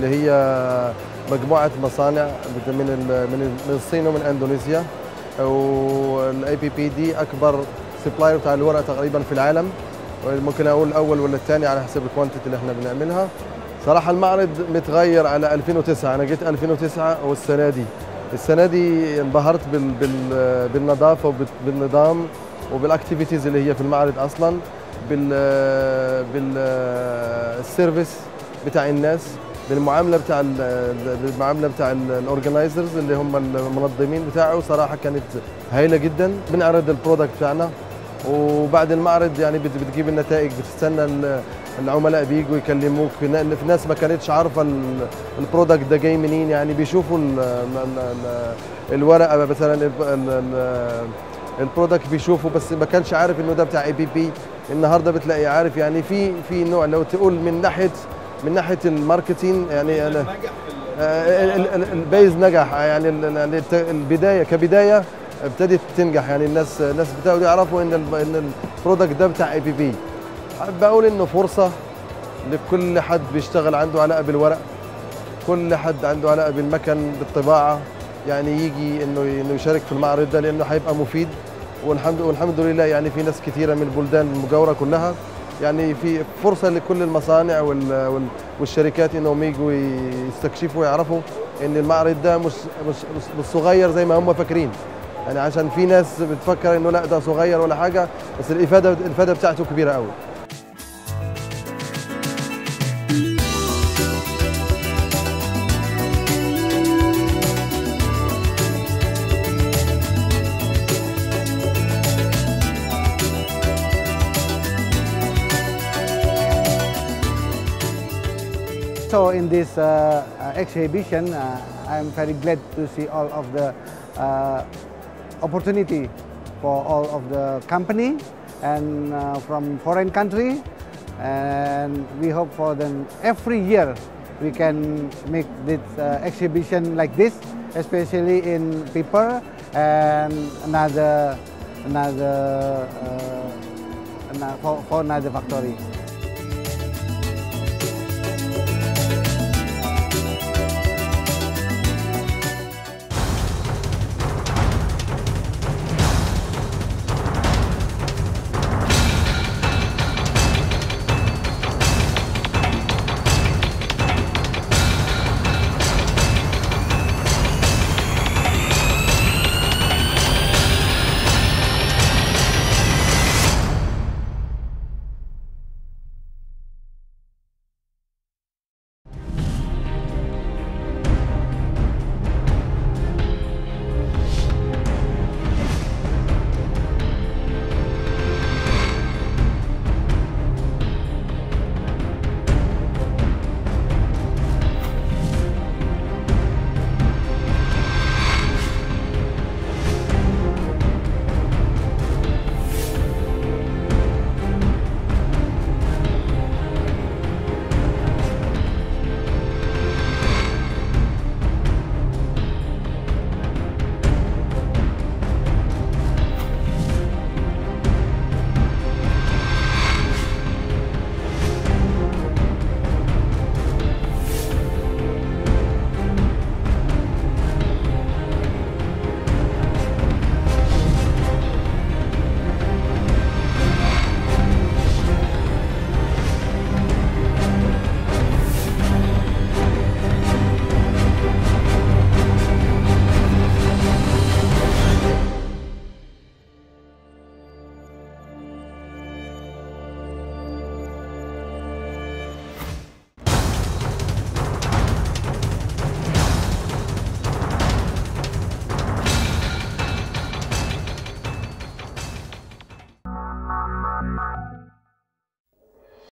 اللي هي مجموعه مصانع من من من الصين ومن اندونيسيا والاي بي بي دي اكبر سبلاير بتاع الورق تقريبا في العالم ممكن اقول الاول ولا الثاني على حسب الكوانتيتي اللي احنا بنعملها صراحه المعرض متغير على 2009 انا جيت 2009 والسنه دي السنه دي انبهرت بال بال بالنظافه وبالنظام وبالاكتيفيتيز اللي هي في المعرض اصلا بال بالسيرفيس بتاع الناس بالمعامله بتاع بالمعامله بتاع الاورجنايزرز اللي هم المنظمين بتاعه صراحه كانت هايله جدا بنعرض البرودكت بتاعنا وبعد المعرض يعني بتجيب النتائج بتستنى العملاء بيجوا يكلموك في ناس ما كانتش عارفه البرودكت ده جاي منين يعني بيشوفوا ال ال الورقه مثلا البرودكت بيشوفوا بس ما كانش عارف انه ده بتاع اي بي بي النهارده بتلاقي عارف يعني في في نوع لو تقول من ناحيه من ناحيه الماركتينج يعني انا البيز نجح يعني البدايه كبدايه ابتدت تنجح يعني الناس الناس ابتدوا يعرفوا ان ان البرودكت ده بتاع اي بي بي بقول انه فرصه لكل حد بيشتغل عنده علاقه بالورق كل حد عنده علاقه بالمكن بالطباعه يعني يجي انه انه يشارك في المعرض ده لانه هيبقى مفيد والحمد والحمد لله يعني في ناس كثيره من البلدان المجاوره كلها يعني في فرصه لكل المصانع والشركات انهم يجوا يستكشفوا ويعرفوا ان المعرض ده مش مش مش صغير زي ما هم فاكرين يعني عشان في ناس بتفكر انه لا ده صغير ولا حاجه بس الافاده الافاده بتاعته كبيره قوي So in this uh, exhibition, uh, I'm very glad to see all of the uh, opportunity for all of the company and uh, from foreign country and we hope for them every year we can make this uh, exhibition like this especially in paper and another another uh, for, for another factory.